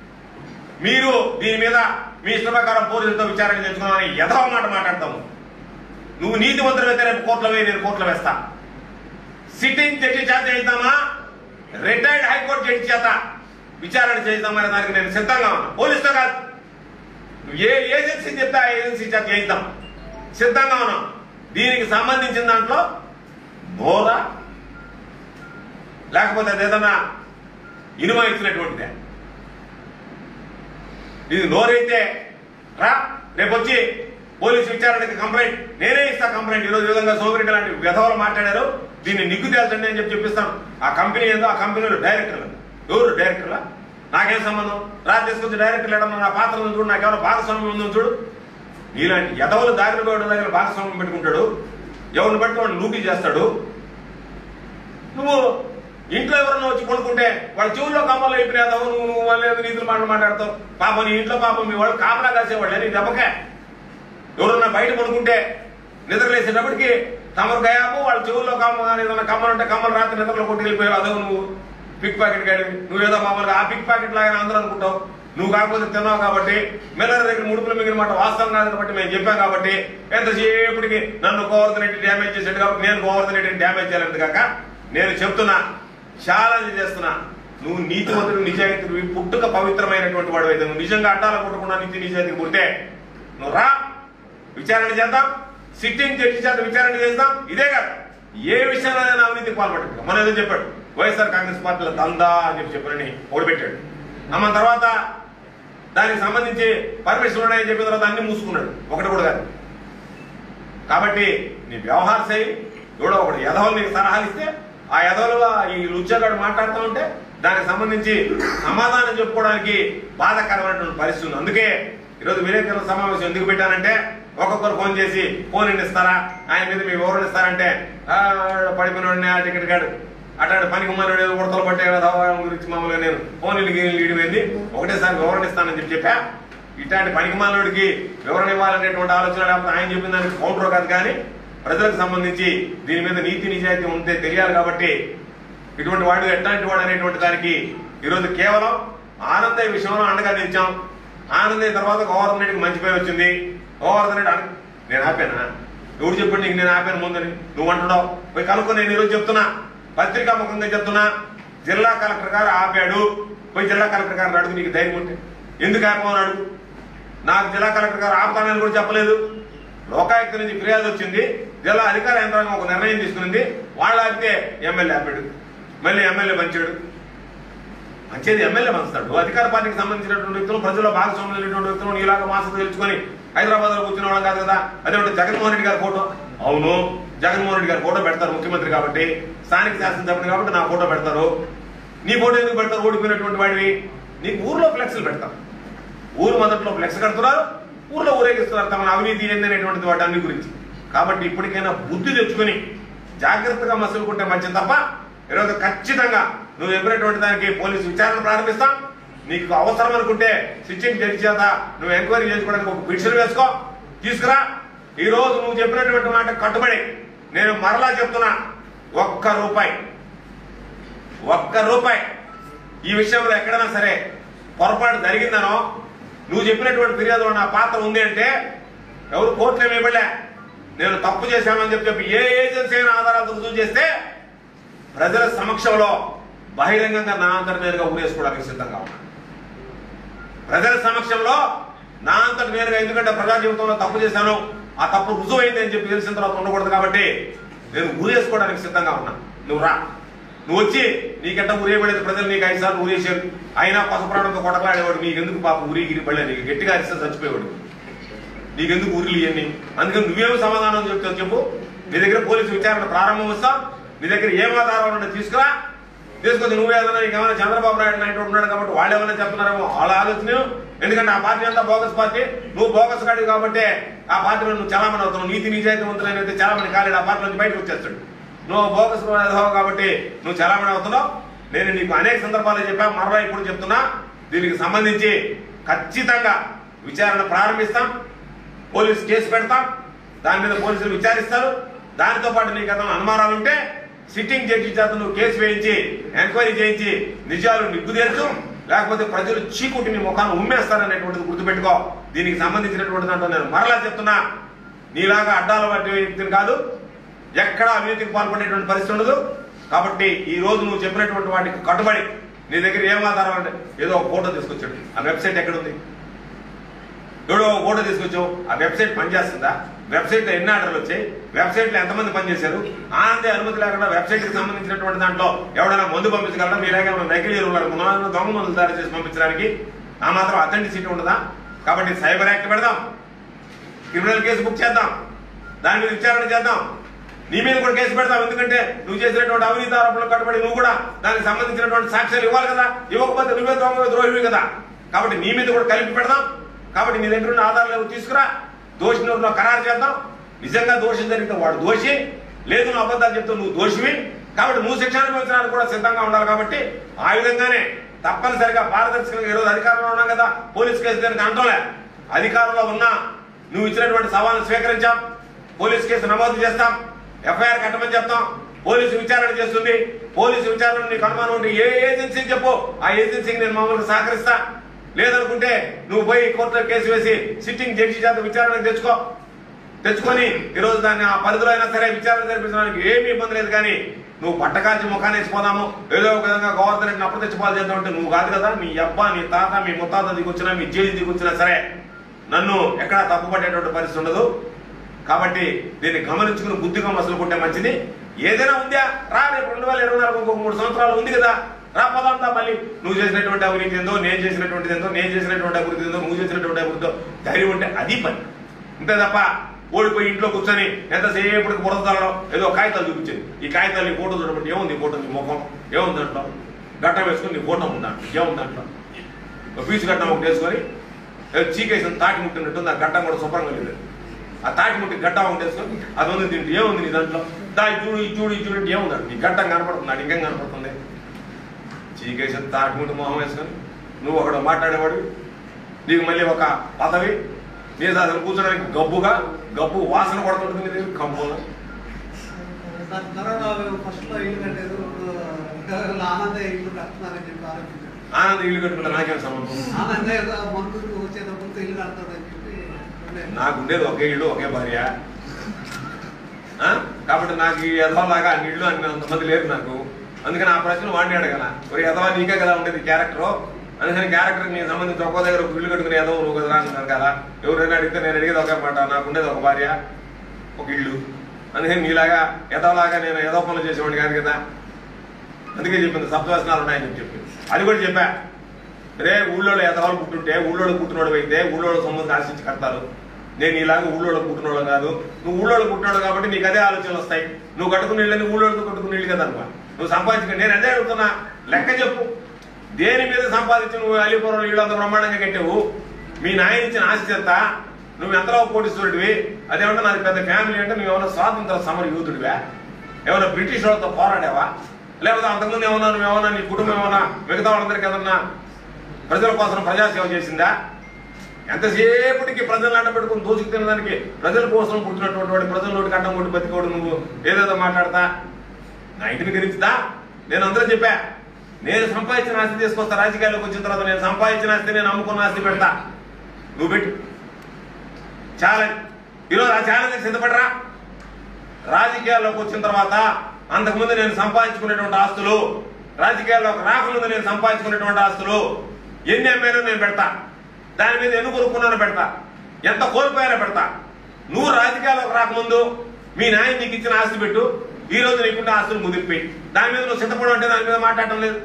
మీరు దీని మీద మీ ఇష్ట ప్రకారం పోలీసులతో విచారణ చేసుకున్నామని ఎదవ మాట మాట్లాడతాము నువ్వు నీతి మంత్రులు అయితే రేపు కోర్టులో వేయి నేను కోర్టులో వేస్తా సిట్టింగ్ జడ్జి చేత చేద్దామా రిటైర్డ్ హైకోర్టు జడ్జి చేత విచారణ చేద్దామనే దానికి నేను సిద్ధంగా ఉన్నా పోలీసుతో కాదు నువ్వు ఏ ఏజెన్సీ చెప్తే ఆ ఏజెన్సీ చేత చేయిద్దాం సిద్ధంగా ఉన్నాం దీనికి సంబంధించిన దాంట్లో నోరా లేకపోతే అది ఏదన్నా ఇనుమ ఇచ్చినటువంటిదే ఇది నోరైతే రా రేపు వచ్చి పోలీసు విచారణకి కంప్లైంట్ నేనే ఇస్తా కంప్లైంట్ ఈరోజు ఈ విధంగా సోమిరెడ్డి లాంటి విధవలు మాట్లాడారు దీన్ని నిగ్గు తేల్చండి అని చెప్పి చెప్పిస్తాను ఆ కంపెనీ ఏందో ఆ కంపెనీలో డైరెక్టర్లు ఎవరు డైరెక్టర్లా నాకేం సంబంధం రా తీసుకొచ్చి డైరెక్టర్ లేడన్నా నా పాత్ర ఉంది చూడు నాకేమైనా భాగస్వామ్యం ఉందో చూడు నీలాంటి ఎదవలు దారిని పోయడం దగ్గర భాగస్వామ్యం పెట్టుకుంటాడు ఎవరిని బట్టి వాడిని లూటీ చేస్తాడు నువ్వు ఇంట్లో ఎవరన్నా వచ్చి కొనుక్కుంటే వాళ్ళ చెవుల్లో కమ్మలు అయిపోయినావు నువ్వు నువ్వు వాళ్ళు ఏదో నీతులు మాటలు మాట్లాడతావు పాపం నీ ఇంట్లో పాపం మీ వాళ్ళు కాపలా కాసేవాళ్ళు నీ దెబ్బకే ఎవరన్నా బయట కొనుక్కుంటే నిద్రలేసేటప్పటికి తమరు గయాపు వాళ్ళ చెవుల్లో కమ్మ కానీ ఏదన్నా కమ్మలు ఉంటే కమ్మలు రాత్రి నిద్రలో కొట్టి వెళ్ళిపోయావు అదో నువ్వు పిక్ ప్యాకెట్ గాడి నువ్వేదో మామూలుగా ఆ పిక్ ప్యాకెట్ లాగా అందరూ అనుకుంటావు నువ్వు కాకపోతే తిన్నావు కాబట్టి మిల్లర్ దగ్గర ముడుపులు మిగిలిన మాట వాస్తవం కాదు కాబట్టి మేము చెప్పాం కాబట్టి ఎంతసేపటికి నన్ను గోవర్ధన్ రెడ్డి డ్యామేజ్ చేసాడు కాబట్టి నేను గోవర్ధన్ రెడ్డిని డ్యామేజ్ చేయాలంటే కాక నేను చెప్తున్నా ఛాలెంజ్ చేస్తున్నా నువ్వు నీతివంతుడు నిజాయితీ పుట్టుక పవిత్రమైనటువంటి వాడు అయితే నువ్వు నిజంగా అడ్డాల పుట్టకుండా నీతి నిజాయితీకి పుట్టే నువ్వు రా విచారణ చేద్దాం సిట్టింగ్ జడ్జి చేత విచారణ చేద్దాం ఇదే కాదు ఏ విషయంలో అవినీతికి పాల్పడ్డాడు మన ఏదో చెప్పాడు వైఎస్ఆర్ కాంగ్రెస్ పార్టీలో దందా అని చెప్పి చెప్పారని ఓడిపెట్టాడు అమ్మ తర్వాత దానికి సంబంధించి పర్మిషన్ ఉన్నాయని చెప్పిన తర్వాత అన్ని మూసుకున్నాడు ఒకటి కూడా కాదు కాబట్టి నీ వ్యవహార శైలి ఎవడో ఒకటి యదవలు నీకు సలహాలు ఇస్తే ఆ యదవలు ఈ లుచ్చగాడు మాట్లాడుతూ ఉంటే దానికి సంబంధించి సమాధానం చెప్పుకోవడానికి బాధాకరమైనటువంటి పరిస్థితి ఉంది అందుకే ఈరోజు విలేకరుల సమావేశం ఎందుకు పెట్టానంటే ఒక్కొక్కరు ఫోన్ చేసి ఫోన్ ఇస్తారా ఆయన మీద మీ వివరణ ఇస్తారంటే "ఆ, పడిపోయిన ఆ టికెట్ కాడు అట్లాంటి పనికి మానవుడు ఏదో ఉడతలు పట్టే కదా గురించి మామూలుగా నేను ఫోన్ లీడిపోయింది ఒకటేసారి వివరణ ఇస్తానని చెప్పి చెప్పా ఇట్లాంటి పనికి మానవుడికి వివరణ ఇవ్వాలనేటువంటి ఆలోచన లేకపోతే ఆయన చెప్పిన దానికి కౌంటర్ కాదు కానీ ప్రజలకు సంబంధించి దీని మీద నీతి నిజాయితీ ఉంటే తెలియాలి కాబట్టి ఇటువంటి వాడు ఎట్లాంటి వాడు అనేటువంటి దానికి ఈరోజు కేవలం ఆనందయ్య విషయంలో అండగా నిలిచాం ఆనందయ్య తర్వాత గోవర్ధన్ రెడ్డికి మంచి పేరు వచ్చింది గోవర్ధన్ రెడ్డి అన- నేను ఆపానా ఎవడు చెప్పాడు నీకు నేను ఆపాను ముందని నువ్వు అంటున్నావు పోయి కనుక్కొని నేను ఈరోజు చెప్తున్నా పత్రికా ముఖంగా చెప్తున్నా జిల్లా కలెక్టర్ గారు ఆపాడు పోయి జిల్లా కలెక్టర్ గారిని అడుగు నీకు ధైర్యం ఉంటే ఎందుకు ఆపమని అడుగు నాకు జిల్లా కలెక్టర్ గారు ఆపుతానని కూడా చెప్పలేదు లోకాయుక్త నుంచి ఫిర్యాదు వచ్చింది జిల్లా అధికార యంత్రాంగం ఒక నిర్ణయం తీసుకుంది వాళ్ళు ఆపితే ఎమ్మెల్యే ఆపాడు మళ్ళీ ఎమ్మెల్యే పంచాడు మంచిది ఎమ్మెల్యే పంచుతాడు అధికార పార్టీకి సంబంధించినటువంటి వ్యక్తులు ప్రజల్లో భాగస్వామ్యులైనటువంటి వ్యక్తులు నీలాగా మాసం తెలుసుకొని హైదరాబాద్ లో కూర్చున్న వాళ్ళం కాదు కదా అదే జగన్మోహన్ రెడ్డి గారి ఫోటో అవును జగన్మోహన్ రెడ్డి గారి ఫోటో పెడతారు ముఖ్యమంత్రి కాబట్టి స్థానిక శాసనసభ్యుడు కాబట్టి నా ఫోటో పెడతారు నీ ఫోటో ఎందుకు పెడతారు ఓడిపోయినటువంటి వాడివి నీకు ఊర్లో ఫ్లెక్స్లు పెడతారు ఊరు మొదట్లో ఫ్లెక్స్ కడుతున్నారు ఊర్లో ఊరేగిస్తున్నారు తమ అవినీతి ఏందనేటువంటిది వాటి అన్ని గురించి కాబట్టి ఇప్పటికైనా బుద్ధి తెచ్చుకొని జాగ్రత్తగా మసులుకుంటే మంచిది తప్ప ఈరోజు ఖచ్చితంగా నువ్వు చెప్పినటువంటి దానికి పోలీసు విచారణ ప్రారంభిస్తాం నీకు అవసరం అనుకుంటే సిట్టింగ్ జడ్జి చేత నువ్వు ఎంక్వైరీ చేసుకోవడానికి ఒక పిటిషన్ వేసుకో తీసుకురా ఈ రోజు నువ్వు చెప్పినటువంటి మాట కట్టుబడి నేను మరలా చెప్తున్నా ఒక్క రూపాయి ఒక్క రూపాయి ఈ విషయంలో ఎక్కడైనా సరే పొరపాటు జరిగిందనో నువ్వు చెప్పినటువంటి ఫిర్యాదులో నా పాత్ర ఉంది అంటే ఎవరు కోర్టులో ఏమి ఇవ్వలే నేను తప్పు చేశానని చెప్పి చెప్పి ఏ ఏజెన్సీ అయినా ఆధారాలతో రుజువు చేస్తే ప్రజల సమక్షంలో బహిరంగంగా నా అంతటి నేరుగా ఊరేసుకోవడానికి సిద్ధంగా ఉన్నా ప్రజల సమక్షంలో నా అంతటి నేరుగా ఎందుకంటే ప్రజా జీవితంలో తప్పు చేశాను ఆ తప్పు రుజువైంది అని చెప్పి తెలిసిన తర్వాత ఉండకూడదు కాబట్టి నేను ఊరేసుకోవడానికి సిద్ధంగా ఉన్నా నువ్వు రా నువ్వు వచ్చి నీకెంత ఊరేయబడేది ప్రజలు నీకు ఐదు సార్లు ఊరేసారు అయినా పసుపురాడంతో కొట్టలాడేవాడు నీకు ఎందుకు పాప ఊరి గిరి పడలే నీకు గట్టిగా అరిస్తే చచ్చిపోయేవాడు నీకెందుకు ఊరిలు ఇవన్నీ అందుకని నువ్వేం సమాధానం చెప్తావు చెప్పు నీ దగ్గర పోలీసు విచారణ ప్రారంభం వస్తాం నీ దగ్గర ఏం ఆధారం ఉన్నట్టు తీసుకురా తీసుకొచ్చి నువ్వే ఏదైనా నీకేమైనా చంద్రబాబు నాయుడు నాయుడు ఉన్నాడు కాబట్టి వాళ్ళు ఏమైనా చెప్తున్నారేమో వాళ్ళ ఆలోచన ఎందుకంటే ఆ పార్టీ అంతా బోగస్ పార్టీ నువ్వు బోగస్ కాడు కాబట్టి ఆ పార్టీలో నువ్వు చలామణి అవుతున్నావు నీతి నిజాయితీ వంతులైన అయితే చలామణి కాలేడు ఆ పార్టీ నుంచి బయటకు వచ్చేస్తాడు నువ్వు బోగస్ వేధవావు కాబట్టి నువ్వు చలామణి అవుతున్నావు నేను నీకు అనేక సందర్భాలు చెప్పా మరలా ఇప్పుడు చెప్తున్నా దీనికి సంబంధించి ఖచ్చితంగా విచారణ ప్రారంభిస్తాం పోలీస్ కేసు పెడతాం దాని మీద పోలీసులు విచారిస్తారు దానితో పాటు నీకు ఏదైనా అనుమానాలు ఉంటే సిట్టింగ్ జడ్జి చేత నువ్వు కేసు వేయించి ఎంక్వైరీ చేయించి నిజాలు నిగ్గు తెలుసు లేకపోతే ప్రజలు చీకుటి నీ ముఖాన్ని ఉమ్మేస్తారనేటువంటిది గుర్తుపెట్టుకో దీనికి సంబంధించినటువంటి దాంట్లో నేను మరలా చెప్తున్నా నీలాగా అడ్డాల పట్టే వ్యక్తిని కాదు ఎక్కడా అవినీతికి పాల్పడేటువంటి పరిస్థితి ఉండదు కాబట్టి ఈ రోజు నువ్వు చెప్పినటువంటి వాటికి కట్టుబడి నీ దగ్గర ఏం ఆధారం అంటే ఏదో ఒక ఫోటో తీసుకొచ్చాడు ఆ వెబ్సైట్ ఎక్కడుంది ఎవడో ఒక ఫోటో తీసుకొచ్చావు ఆ వెబ్సైట్ పనిచేస్తుందా వెబ్సైట్ లో ఎన్ని ఆర్డర్లు వచ్చాయి వెబ్సైట్ లో ఎంతమంది పనిచేశారు ఆనందే అనుమతి లేకుండా వెబ్సైట్ కి సంబంధించినటువంటి దాంట్లో ఎవడైనా మందు పంపించగలరా మీరేగా నకిలీ ఎరువులు అనుకున్నాం దొంగ మందులు తయారు చేసి పంపించడానికి ఆ మాత్రం అథెంటిసిటీ ఉండదా కాబట్టి సైబర్ యాక్ట్ పెడదాం క్రిమినల్ కేసు బుక్ చేద్దాం దాని మీద విచారణ చేద్దాం నీ మీద కూడా కేసు పెడతాం ఎందుకంటే నువ్వు చేసినటువంటి అవినీతి ఆరోపణలు కట్టుబడి నువ్వు కూడా దానికి సంబంధించినటువంటి సాక్ష్యాలు ఇవ్వాలి కదా ఇవ్వకపోతే నువ్వే దొంగ ద్రోహివి కదా కాబట్టి నీ మీద కూడా కలిపి పెడదాం కాబట్టి నీ దగ్గర ఉన్న ఆధారాలు ఏవో తీసుకురా దోషిని ఎవరినో ఖరారు చేద్దాం నిజంగా దోషం జరిగితే వాడు దోషి లేదు నువ్వు అబద్ధాలు చెప్తావు నువ్వు దోషివి కాబట్టి నువ్వు శిక్షణ అనుభవించడానికి కూడా సిద్ధంగా ఉండాలి కాబట్టి ఆ విధంగానే తప్పనిసరిగా పారదర్శకంగా ఈరోజు అధికారంలో ఉన్నాం కదా పోలీస్ కేసు దానికి అంటలే అధికారంలో ఉన్నా నువ్వు ఇచ్చినటువంటి సవాల్ను స్వీకరించాం పోలీస్ కేసు నమోదు చేస్తాం ఎఫ్ఐఆర్ కట్టమని చెప్తాం పోలీసు విచారణ చేస్తుంది పోలీసు విచారణ నీకు అనుమానం ఉంటే ఏ ఏజెన్సీకి చెప్పు ఆ ఏజెన్సీకి నేను మామూలుగా సహకరిస్తా లేదనుకుంటే నువ్వు పోయి కోర్టులో కేసు వేసి సిట్టింగ్ జడ్జి చేత విచారణ తెచ్చుకో తెచ్చుకొని ఈరోజు దాన్ని ఆ పరిధిలో అయినా సరే విచారణ జరిపించడానికి ఏమీ ఇబ్బంది లేదు కానీ నువ్వు పట్టకాల్చి ముఖాన్ని వేసిపోదాము ఏదో ఒక విధంగా గవర్నమెంట్ అప్పు తెచ్చిపోవాలి చేద్దాం అంటే నువ్వు కాదు కదా మీ అబ్బా నీ తాత మీ ముత్తాత దిగొచ్చినా మీ జేజి దిగొచ్చినా సరే నన్ను ఎక్కడా తప్పుపట్టేటువంటి పరిస్థితి ఉండదు కాబట్టి దీన్ని గమనించుకుని బుద్ధిగా మసలుకుంటే మంచిది ఏదైనా ఉందా రా రేపు రెండు వేల ఇరవై నాలుగు ఇంకొక మూడు సంవత్సరాలు ఉంది కదా రా పదంతా మళ్ళీ నువ్వు చేసినటువంటి అవినీతి ఏందో నేను చేసినటువంటిది ఏందో నేను చేసినటువంటి అభివృద్ధి ఏందో నువ్వు చేసినటువంటి అభివృద్ధి ధైర్యం ఉంటే అది పని అంతే తప్ప ఓడిపోయి ఇంట్లో కూర్చొని ఎంతసేపటికి బురద తల్లడం ఏదో కాగితాలు చూపించింది ఈ కాగితాలు నీ ఫోటో చూడబట్టి ఏముంది ఈ ఫోటో నీ ముఖం ఏముంది దాంట్లో గట్ట వేసుకుని నీ ఫోటో ఉందా ఏముంది దాంట్లో ఒక పీచు గట్టం ఒకటి వేసుకొని ఏదో చీకేసిన తాటి ముట్టినట్టు ఆ గట్టం కూడా శుభ్రంగా లేదు ఆ తాటి ముట్టి గడ్డ ఒకటి వేసుకొని అది ఉంది తింటే ఏముంది నీ దాంట్లో దా ఇది చూడు ఇది చూడు ఇది చూడు అంటే ఏముందండి నీ గడ్డం కనపడుతుంది అది ఇంకేం కనపడుతుంది చీకేసిన తాటి ముట్టి మొహం వేసుకొని నువ్వు ఒకడు మాట్లాడేవాడు నీకు మళ్ళీ ఒక పదవి నీ అసలు కూర్చోడానికి గబ్బుగా గబ్బు వాసన పడుతుంటుంది నీ దగ్గర కంపంలో సార్ కరోనా ఫస్ట్ లో ఇల్లు కట్టేది ఇప్పుడు ఆనంద ఇల్లు కడుతున్నారని చెప్పి ఆలోచించారు ఆనంద్ ఇల్లు కట్టుకుంటే నాకేం సంబంధం ఆనంద ఏదో మనుషులు వచ్చేటప్పుడు ఇల్లు కడతాడని చెప్పి ఉండేది. నాకు ఉండేది ఒకే ఇల్లు ఒకే భార్య ఆ? కాబట్టి నాకు ఈ ఎదవలాగా అన్ని ఇల్లు అన్ని అంతమంది లేరు నాకు అందుకని ఆ ప్రశ్న వాడిని అడగల మరి ఎదవా నీకే కదా ఉండేది క్యారెక్టర్ అందుకని క్యారెక్టర్ నీకు సంబంధించి ఒక్కో దగ్గర ఒక ఇల్లు కట్టుకుని ఎదవ నువ్వు కదా అంటున్నారు కదా ఎవరైనా అడిగితే నేను అడిగేది ఒకే మాట నాకు ఉండేది ఒక భార్య ఒక ఇల్లు అందుకని నీలాగా ఎదవలాగా నేను ఎదవ పనులు చేసేవాడిని కాదు కదా అందుకే చెప్పింది సప్తవసనాలు ఉన్నాయని చెప్పి అది కూడా చెప్పా రే ఊళ్ళో ఎదవాళ్ళు పుట్టుంటే ఊళ్ళో పుట్టినోడు అయితే ఊళ్ళో సొమ్ములు ఆశించి కడతారు నేను ఇలాగ ఊళ్ళో పుట్టినోడు కాదు నువ్వు ఊళ్ళో పుట్టినోడు కాబట్టి నీకు అదే ఆలోచనలు వస్తాయి నువ్వు కట్టుకుని ఇళ్ళని ఊళ్ళోతో కట్టుకుని ఇల్లు కదా అనుకో నువ్వు సంపాదించుకో నేను అదే అడుగుతున్నా లెక్క చెప్పు దేని మీద సంపాదించి నువ్వు అలీపురం ఇల్లు అంత బ్రహ్మాండంగా కట్టావు మీ నాయన ఇచ్చిన ఆస్తి ఎంత నువ్వు ఎంతలో కోటీశ్వరుడివి అదేమన్నా నాది పెద్ద ఫ్యామిలీ అంటే నువ్వు ఏమైనా స్వాతంత్ర సమర యూతుడివా ఏమైనా బ్రిటిష్ వాళ్ళతో పోరాడావా లేకపోతే అంతకుముందు ఏమన్నా నువ్వు ఏమన్నా నీ కుటుంబం ఏమన్నా మిగతా వాళ్ళందరికీ ఏదన్నా ప్రజల కోసం ప్రజాసేవ చేసిందా ఎంతసేపటికి ప్రజలను అడ్డం పెట్టుకుని దోచుకు తినడానికి ప్రజల కోసం పుట్టినటువంటి వాడు ప్రజల నోటికి అడ్డం కొట్టి బతికోడు నువ్వు ఏదేదో మాట్లాడతా నా ఇంటిని గురించిదా నేను అందరూ చెప్పా నేను సంపాదించిన ఆస్తి తీసుకొస్తా రాజకీయాల్లోకి వచ్చిన తర్వాత నేను సంపాదించిన ఆస్తి నేను అమ్ముకున్న ఆస్తి పెడతా నువ్వు పెట్టు ఛాలెంజ్ ఈరోజు ఆ ఛాలెంజ్ సిద్ధపడరా రాజకీయాల్లోకి వచ్చిన తర్వాత అంతకుముందు నేను సంపాదించుకునేటువంటి ఆస్తులు రాజకీయాల్లోకి రాకముందు నేను సంపాదించుకునేటువంటి ఆస్తులు ఎన్ని అమ్మానో నేను పెడతా దాని మీద ఎన్ని కొనుక్కున్నానో పెడతా ఎంత కోల్పోయానో పెడతా నువ్వు రాజకీయాల్లోకి రాకముందు మీ నాయన నీకు ఇచ్చిన ఆస్తి పెట్టు ఈ రోజు నీకుంటే ఆస్తులు ముదిరిపోయి దాని మీద నువ్వు సిద్ధపడు అంటే దాని మీద మాట్లాడటం లేదు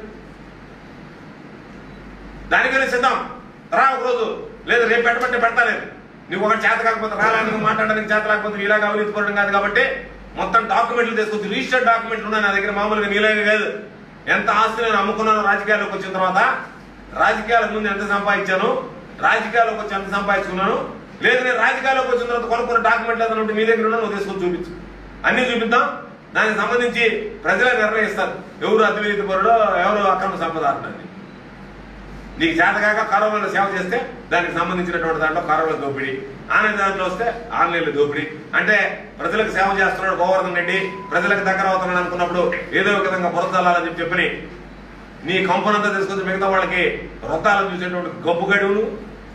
దానికనే సిద్ధం రా ఒక రోజు లేదు రేపు పెట్టమంటే పెడతాలేదు నీకు ఒకటి చేత కాకపోతే రాలని నువ్వు మాట్లాడడానికి చేత లేకపోతే ఇలాగ అవినీతి పడడం కాదు కాబట్టి మొత్తం డాక్యుమెంట్లు తీసుకొచ్చి రిజిస్టర్డ్ డాక్యుమెంట్లు ఉన్నాయి నా దగ్గర మామూలుగా నీలాగే కాదు ఎంత ఆస్తి నేను అమ్ముకున్నాను రాజకీయాల్లోకి వచ్చిన తర్వాత రాజకీయాలకు ముందు ఎంత సంపాదించాను రాజకీయాల్లోకి వచ్చి ఎంత సంపాదించుకున్నాను లేదు నేను రాజకీయాల్లోకి వచ్చిన తర్వాత కొనుక్కున్న డాక్యుమెంట్లు ఏదైనా ఉంటే నీ దగ్గర ఉన్నా నువ్వు తీసుకొని చూపించు అన్ని చూపిద్దాం దానికి సంబంధించి ప్రజలే నిర్ణయిస్తారు ఎవరు అవినీతి పరుడో ఎవరు అక్రమ సంపదారులని నీకు చేతకాక కరోనాలో సేవ చేస్తే దానికి సంబంధించినటువంటి దాంట్లో కరోనా దోపిడీ ఆన్లైన్ దాంట్లో వస్తే ఆన్లైన్లో దోపిడీ అంటే ప్రజలకు సేవ చేస్తున్నాడు గోవర్ధన్ రెడ్డి ప్రజలకు దగ్గర అవుతున్నాడు అనుకున్నప్పుడు ఏదో ఒక విధంగా బురదల్లాలని చెప్పి చెప్పని నీ కంపనంతా తీసుకొచ్చి మిగతా వాళ్ళకి వృత్తాలను చూసేటువంటి గబ్బు గడువులు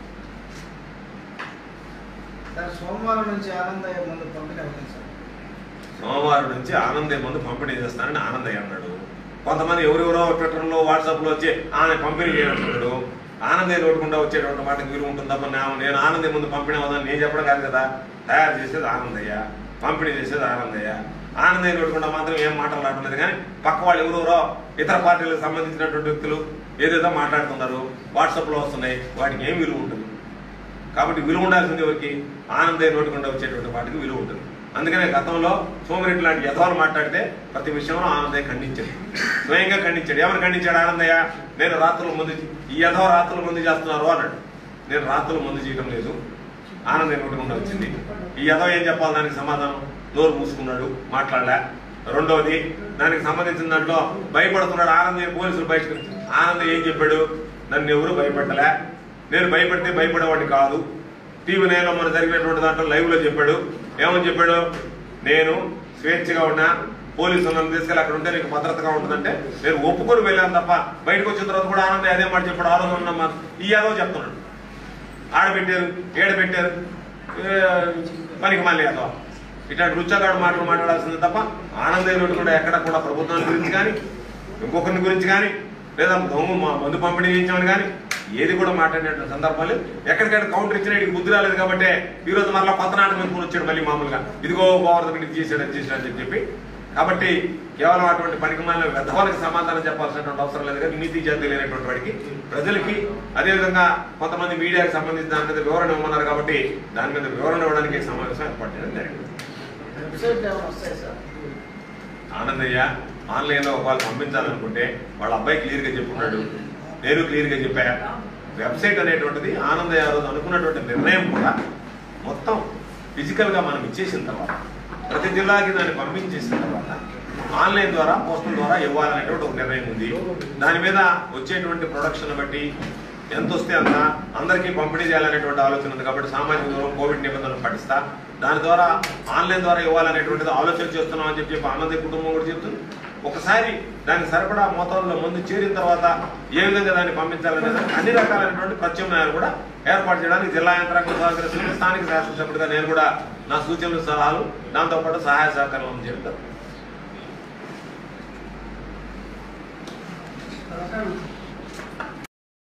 సార్ సోమవారం నుంచి ఆనందయ్య ముందు పంపిణీ అవుతుంది సార్ సోమవారం నుంచి ఆనందయ్య ముందు పంపిణీ చేస్తానని ఆనందయ్య అన్నాడు కొంతమంది ఎవరెవరో ట్విట్టర్లో వాట్సాప్లో వచ్చి ఆమె పంపిణీ చేయంటున్నాడు ఆనందే నోటుకుండా వచ్చేటువంటి మాటకి విలువ ఉంటుంది తప్ప నా- నేను ఆనందే ముందు పంపిణీ అవుదని నేను చెప్పడం కాదు కదా తయారు చేసేది ఆనందయ్య పంపిణీ చేసేది ఆనందయ్య ఆనందయ్య నోటుకుండా మాత్రం ఏం మాట్లాడలేదు కానీ పక్క వాళ్ళు ఎవరెవరో ఇతర పార్టీలకు సంబంధించినటువంటి వ్యక్తులు ఏదేదో మాట్లాడుతున్నారు వాట్సాప్లో వస్తున్నాయి వాటికి ఏం విలువ ఉంటుంది కాబట్టి విలువ ఉండాల్సింది ఎవరికి ఆనందయ్య నోటికుండా వచ్చేటువంటి వాటికి విలువ ఉంటుంది అందుకనే గతంలో సోమిరెడ్డి లాంటి యథాలు మాట్లాడితే ప్రతి విషయంలో ఆనందయ్య ఖండించాడు స్వయంగా ఖండించాడు ఏమని ఖండించాడు ఆనందయ్య నేను రాత్రుల ముందు ఈ యథవ రాత్రుల ముందు చేస్తున్నారు అన్నాడు నేను రాత్రుల ముందు చేయడం లేదు ఆనందయ్య నోటికుండా వచ్చింది ఈ యథవ ఏం చెప్పాలి దానికి సమాధానం నోరు మూసుకున్నాడు మాట్లాడలే రెండవది దానికి సంబంధించిన దాంట్లో భయపడుతున్నాడు ఆనందయ్య పోలీసులు బయటకు ఆనందయ్య ఏం చెప్పాడు నన్ను ఎవరు భయపెట్టలే నేను భయపడితే భయపడేవాడిని కాదు టీవీ నైన్లో మన జరిగినటువంటి దాంట్లో లైవ్ లో చెప్పాడు ఏమని చెప్పాడు నేను స్వేచ్ఛగా ఉన్నా పోలీసులు నన్ను తీసుకెళ్ళి అక్కడ ఉంటే నీకు భద్రతగా ఉంటుందంటే నేను ఒప్పుకొని వెళ్ళాను తప్ప బయటకు వచ్చిన తర్వాత కూడా ఆనందం అదే మాట చెప్పాడు ఆరోగ్యం ఉన్నమ్మా ఈ యాదవ్ చెప్తున్నాడు ఆడబెట్టారు ఏడబెట్టారు ఏ, పనికి మళ్ళీ యాదవ్ ఇట్లాంటి రుచాగాడు మాటలు మాట్లాడాల్సింది తప్ప ఆనందం కూడా ఎక్కడ కూడా ప్రభుత్వం గురించి కానీ ఇంకొకరిని గురించి కానీ లేదా దొంగ మా మందు పంపిణీ చేయించామని కానీ ఏది కూడా మాట్లాడిన సందర్భాలు ఎక్కడికైనా కౌంటర్ ఇచ్చిన వీడికి బుద్ధి రాలేదు కాబట్టి ఈ రోజు మరలా కొత్త నాటకం ఎత్తుకొని వచ్చాడు మళ్ళీ మామూలుగా ఇదిగో గోవర్ధన్ ఇది చేశాడు అది చేశాడు అని చెప్పి కాబట్టి కేవలం అటువంటి పనికి మాలిన వ్యర్థాలకు సమాధానం చెప్పాల్సినటువంటి అవసరం లేదు కానీ నీతి జాతి లేనటువంటి వాడికి ప్రజలకి అదేవిధంగా కొంతమంది మీడియాకి సంబంధించి దాని మీద వివరణ ఇవ్వమన్నారు కాబట్టి దాని మీద వివరణ ఇవ్వడానికి ఈ సమావేశం ఏర్పాటు చేయడం జరిగింది వెబ్సైట్ ఏమైనా వస్తాయి సార్ ఆనందయ్య ఆన్లైన్లో వాళ్ళు పంపించాలనుకుంటే వాళ్ళ అబ్బాయి క్లియర్గా చెప్పుకున్నాడు నేను క్లియర్గా చెప్పా వెబ్సైట్ అనేటువంటిది ఆనందయ్య ఆ రోజు అనుకున్నటువంటి నిర్ణయం కూడా మొత్తం ఫిజికల్గా మనం ఇచ్చేసిన తర్వాత ప్రతి జిల్లాకి దాన్ని పంపించేసిన తర్వాత ఆన్లైన్ ద్వారా పోస్టల్ ద్వారా ఇవ్వాలనేటువంటి ఒక నిర్ణయం ఉంది దాని మీద వచ్చేటువంటి ప్రొడక్షన్ బట్టి ఎంత వస్తే అంత అందరికీ పంపిణీ చేయాలనేటువంటి ఆలోచన ఉంది కాబట్టి సామాజిక దూరం కోవిడ్ నిబంధనలు పాటిస్తా దాని ద్వారా ఆన్లైన్ ద్వారా ఇవ్వాలనేటువంటిది ఆలోచన చేస్తున్నాం అని చెప్పి చెప్పి ఆనంద కుటుంబం కూడా చెప్తుంది ఒకసారి దానికి సరిపడా మోతాదులో ముందు చేరిన తర్వాత ఏ విధంగా దాన్ని పంపించాలనేది అన్ని రకాలైనటువంటి ప్రత్యామ్నాయాలు కూడా ఏర్పాటు చేయడానికి జిల్లా యంత్రాంగం సహకరిస్తుంది స్థానిక శాసనసభ్యుడిగా నేను కూడా నా సూచనలు సలహాలు దాంతోపాటు సహాయ సహకారాలు అందించడం జరుగుతుంది తర్వాత